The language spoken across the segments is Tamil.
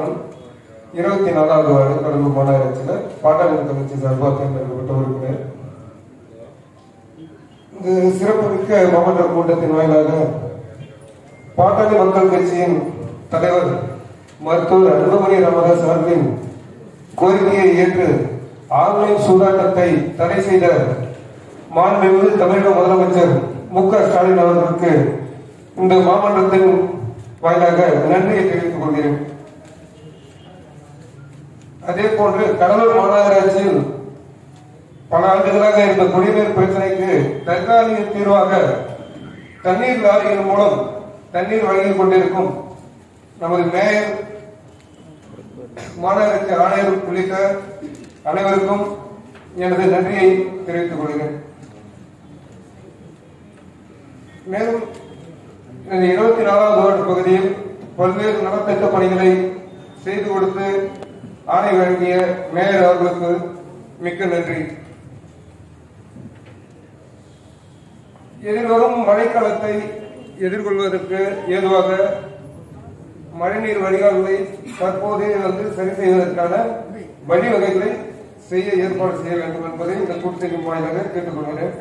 சரவணன் இருபத்தி நாலாவது வார்டு கடலூர் மாநகராட்சியில் பாட்டாளி கட்சி சார்பாக தேர்ந்தெடுக்கப்பட்ட உறுப்பினர் இந்த சிறப்புமிக்க மாவட்ட கூட்டத்தின் வாயிலாக பாட்டாளி மக்கள் கட்சியின் தலைவர் மருத்துவர் அன்புமணி ராமதாஸ் அவர்களின் கோரிக்கையை ஏற்று ஆன்லைன் சூதாட்டத்தை தடை செய்த மாண்புமிகு தமிழக முதலமைச்சர் மு க ஸ்டாலின் அவர்களுக்கு இந்த மாமன்றத்தின் வாயிலாக நன்றியை தெரிவித்துக் கொள்கிறேன் அதே போன்று கடலூர் மாநகராட்சியில் பல ஆண்டுகளாக இருந்த குடிநீர் பிரச்சனைக்கு தற்காலிக தீர்வாக தண்ணீர் லாரிகள் மூலம் தண்ணீர் வழங்கிக் கொண்டிருக்கும் நமது மேயர் மாநகராட்சி ஆணையர் உள்ளிட்ட அனைவருக்கும் எனது நன்றியை தெரிவித்துக் கொள்கிறேன் மேலும் இந்த இருபத்தி நாலாவது வார்டு பகுதியில் பல்வேறு நலத்திட்ட பணிகளை செய்து கொடுத்து ஆணை வழங்கிய மேயர் அவர்களுக்கு மிக்க நன்றி எதிர்வரும் மழைக்காலத்தை எதிர்கொள்வதற்கு ஏதுவாக மழைநீர் வடிகால்களை தற்போதே வந்து சரி செய்வதற்கான வழிவகைகளை செய்ய ஏற்பாடு செய்ய வேண்டும் என்பதை இந்த கூட்டத்தின் வாயிலாக கேட்டுக்கொள்கிறேன்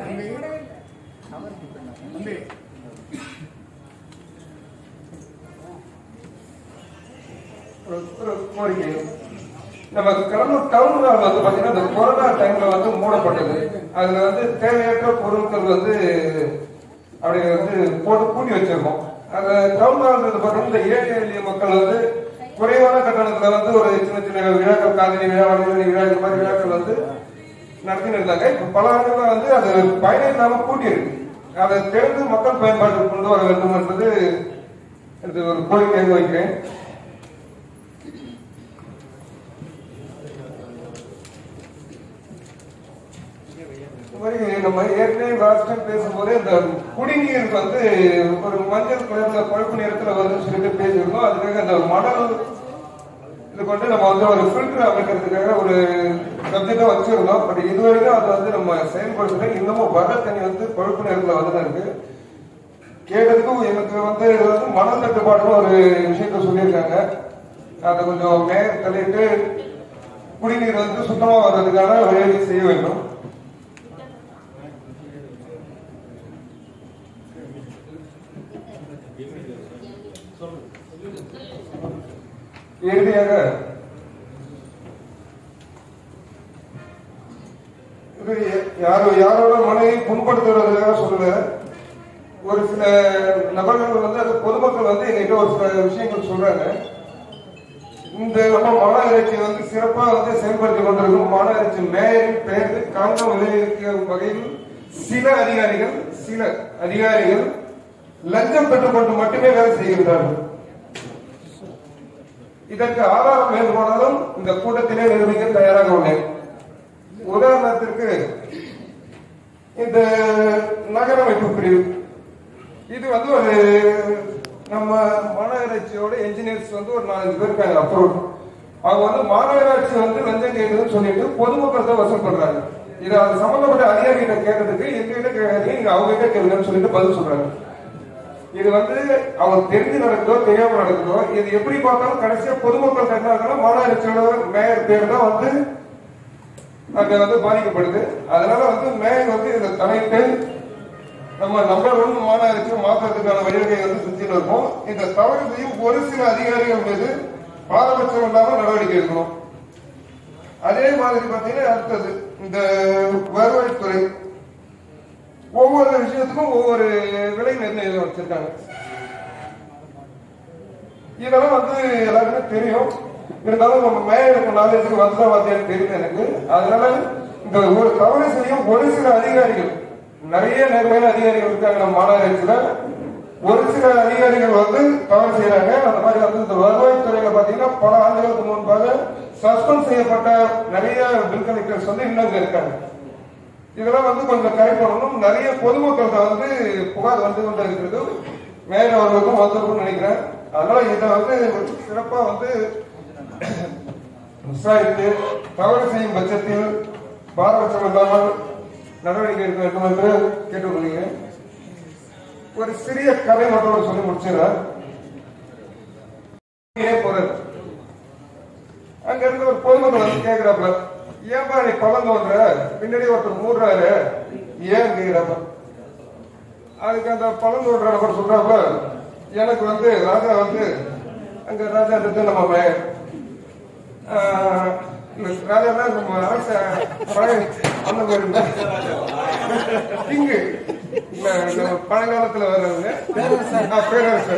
ஒரு ஒரு கோரிக்கை நம்ம கடலூர் டவுன் ஹால் வந்து பாத்தீங்கன்னா இந்த கொரோனா டைம்ல வந்து மூடப்பட்டது அதுல வந்து தேவையற்ற பொருட்கள் வந்து அப்படியே வந்து போட்டு பூட்டி வச்சிருக்கோம் அந்த டவுன் ஹால் வந்து பாத்தீங்கன்னா இந்த ஏழை எளிய மக்கள் வந்து குறைவான கட்டணத்துல வந்து ஒரு சின்ன சின்ன விழாக்கள் காதலி விழா வடமொழி விழா இந்த மாதிரி விழாக்கள் வந்து நடத்தின்னு இருந்தாங்க இப்ப பல ஆண்டுகளா வந்து அது பயணம் இல்லாம பூட்டி இருக்கு அதை திறந்து மக்கள் பயன்பாட்டுக்கு கொண்டு வர வேண்டும் என்பது இது ஒரு கோரிக்கையாக வைக்கிறேன் இந்த மாதிரி நம்ம ஏற்கனவே லாஸ்ட் டைம் பேசும்போது இந்த குடிநீர் வந்து ஒரு மஞ்சள் கலர்ல பழுப்பு நிறத்துல வருதுன்னு சொல்லிட்டு பேசியிருந்தோம் அதுக்காக அந்த மணல் இது கொண்டு நம்ம வந்து ஒரு ஃபில்டர் அமைக்கிறதுக்காக ஒரு சப்ஜெக்டா வச்சிருந்தோம் பட் இது வரைக்கும் அது வந்து நம்ம செயல்படுத்தல இன்னமும் வர தண்ணி வந்து பழுப்பு நிறத்துல வந்துதான் இருக்கு கேட்டதுக்கும் எனக்கு வந்து இது வந்து மணல் தட்டுப்பாடுன்னு ஒரு விஷயத்த சொல்லியிருக்காங்க அதை கொஞ்சம் மேல் தள்ளிட்டு குடிநீர் வந்து சுத்தமா வர்றதுக்கான வழிவகை செய்ய வேண்டும் இறுதியாக இது யாரோ யாரோட மனையை புண்படுத்துறதுக்காக சொல்லல ஒரு சில நபர்கள் வந்து அது பொதுமக்கள் வந்து எங்ககிட்ட ஒரு சில விஷயங்கள் சொல்றாங்க இந்த நம்ம மாநகராட்சி வந்து சிறப்பா வந்து செயல்படுத்தி கொண்டிருக்கும் மாநகராட்சி மேயரின் பெயருக்கு களங்கம் விளைவிக்கும் வகையில் சில அதிகாரிகள் சில அதிகாரிகள் லஞ்சம் பெற்றுக்கொண்டு மட்டுமே வேலை செய்கின்றார்கள் இதற்கு ஆதாரம் வேண்டுமானாலும் இந்த கூட்டத்திலே நிரூபிக்க தயாராக உள்ளேன் உதாரணத்திற்கு இந்த நகரமைப்பு பிரிவு இது வந்து ஒரு நம்ம மாநகராட்சியோட என்ஜினியர்ஸ் வந்து ஒரு நாலஞ்சு பேர் இருக்காங்க அப்ரூவ் அவங்க வந்து மாநகராட்சி வந்து லஞ்சம் கேட்குதுன்னு சொல்லிட்டு பொதுமக்கள் தான் வசூல் பண்றாங்க இது அது சம்பந்தப்பட்ட அதிகாரிகிட்ட கேட்டதுக்கு எங்ககிட்ட கேட்காதீங்க நீங்க அவங்க கிட்ட கேளுங்கன்னு சொல்லிட்டு பதில் சொல்றாங்க இது வந்து அவங்க தெரிஞ்சு நடக்குதோ தெரியாம நடக்குதோ இது எப்படி பார்த்தாலும் கடைசியா பொதுமக்கள் கட்டினாங்கன்னா மாநகராட்சியோட மேயர் பேர் தான் வந்து அங்க வந்து பாதிக்கப்படுது அதனால வந்து மேயர் வந்து இதுல தலையிட்டு நம்ம நம்பர் ஒன் மாநகராட்சியை மாற்றுறதுக்கான வழிவகை வந்து செஞ்சுட்டு இருக்கோம் இந்த தவறு செய்யும் ஒரு சில அதிகாரிகள் மீது பாரபட்சம் இல்லாம நடவடிக்கை எடுக்கணும் அதே மாதிரி பாத்தீங்கன்னா அடுத்தது இந்த வருவாய்த்துறை ஒவ்வொரு விஷயத்துக்கும் ஒவ்வொரு விலை நிர்ணயம் வச்சிருக்காங்க இதெல்லாம் வந்து எல்லாருக்குமே தெரியும் இருந்தாலும் நம்ம மேயருக்கு நாலேஜுக்கு வந்தா வாத்தியான்னு தெரியுது எனக்கு அதனால இந்த ஒரு தவறு செய்யும் ஒரு சில அதிகாரிகள் நிறைய நேர்மையான அதிகாரிகள் இருக்காங்க நம்ம மாநகராட்சியில ஒரு சில அதிகாரிகள் வந்து தவறு செய்யறாங்க அந்த மாதிரி வந்து இந்த வருவாய்த்துறையில பாத்தீங்கன்னா பல ஆண்டுகளுக்கு முன்பாக சஸ்பெண்ட் செய்யப்பட்ட நிறைய பில் கலெக்டர்ஸ் வந்து இன்னும் இங்க இருக்காங்க இதெல்லாம் வந்து கொஞ்சம் கரெக்ட் பண்ணணும் நிறைய பொதுமக்கள்கிட்ட வந்து புகார் வந்து கொண்டு இருக்கிறது மேயர் அவர்களுக்கும் வந்திருக்கும்னு நினைக்கிறேன் அதனால இதை வந்து சிறப்பா வந்து விசாரித்து தவறு செய்யும் பட்சத்தில் பாரபட்சம் இல்லாமல் நடவடிக்கை எடுக்க வேண்டும் என்று கேட்டுக்கொள்கிறேன் ஒரு சிறிய கதை மட்டும் ஒரு சொல்லி முடிச்சிடறேன் போறது இருந்து ஒரு பொதுமக்கள் வந்து கேக்குறாப்ல ஏன்பா நீ பழம் தோன்ற பின்னாடி ஒருத்தர் மூடுறாரு ஏன் கேக்குறாப்ப அதுக்கு அந்த பழம் தோன்ற நபர் சொல்றாப்ல எனக்கு வந்து ராஜா வந்து அங்க ராஜா இருந்து நம்ம மே- ஆஹ், இல்ல, ராஜான்னா நம்ம அரச பழைய அந்த மாதிரி இருந்தா. கிங்கு இல்ல, நம்ம பழங்காலத்துல வர்றவங்க ஆ, பேரரசர்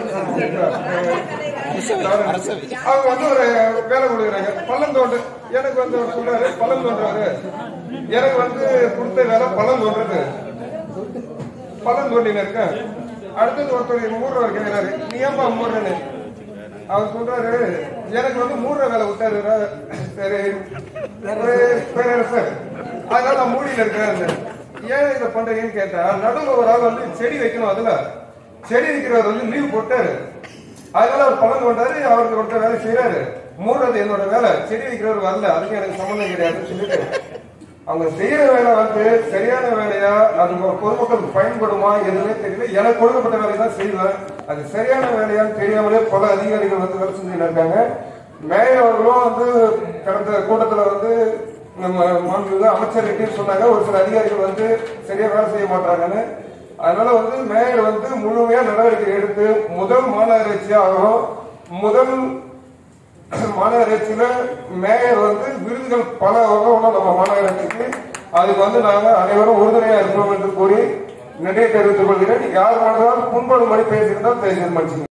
அவங்க வந்து ஒரு வேலை கொடுக்குறாங்க பள்ளம் தோண்டு எனக்கு வந்து அவர் சொல்றாரு பள்ளம் தோன்றாரு எனக்கு வந்து கொடுத்த வேலை பள்ளம் தோன்றது பள்ளம் தோண்டின இருக்கேன் அடுத்தது ஒருத்தர் மூடுறவர் கேட்கிறாரு நீ ஏன்பா மூடுறேன்னு அவர் சொல்றாரு எனக்கு வந்து மூடுற வேலை விட்டாரு ரா- சரி ஒரு பேரரசர் அதனால நான் மூடியில இருக்கேன் ஏன் இதை பண்றீங்கன்னு கேட்டா நடுவில் ஒரு ஆள் வந்து செடி வைக்கணும் அதுல செடி வைக்கிறவர் வந்து லீவ் போட்டாரு அதனால அவர் பணம் கொண்டாரு அவருக்கு கொடுத்த வேலை செய்யறாரு மூடுறது என்னோட வேலை செடி வைக்கிறவர் வரல அதுக்கு எனக்கு சம்மந்தம் கிடையாதுன்னு சொல்லிட்டு அவங்க செய்யற வேலை வந்து சரியான வேலையா அது ஒரு பொதுமக்களுக்கு பயன்படுமா எதுவுமே தெரியல எனக்கு கொடுக்கப்பட்ட வேலையை தான் செய்வேன் அது சரியான வேலையான்னு தெரியாமலே பல அதிகாரிகள் வந்து வேலை செஞ்சுட்டு இருக்காங்க மேயர் அவர்களும் வந்து கடந்த கூட்டத்துல வந்து நம்ம மாண்புமிகு அமைச்சர் கிட்டயும் சொன்னாங்க ஒரு சில அதிகாரிகள் வந்து சரியா வேலை செய்ய மாட்டாங்கன்னு அதனால வந்து மேயர் வந்து முழுமையா நடவடிக்கை எடுத்து முதல் மாநகராட்சியாகவும் முதல் மாநகராட்சியில மேயர் வந்து விருதுகள் பல வகை உள்ள நம்ம மாநகராட்சிக்கு அதுக்கு வந்து நாங்க அனைவரும் உறுதுணையா இருக்கிறோம் என்று கூறி நன்றியை தெரிவித்துக் கொள்கிறேன் யார் வேணாலும் புண்படும் மணி பேசியிருந்தால் பேசி மன்னிச்சுங்க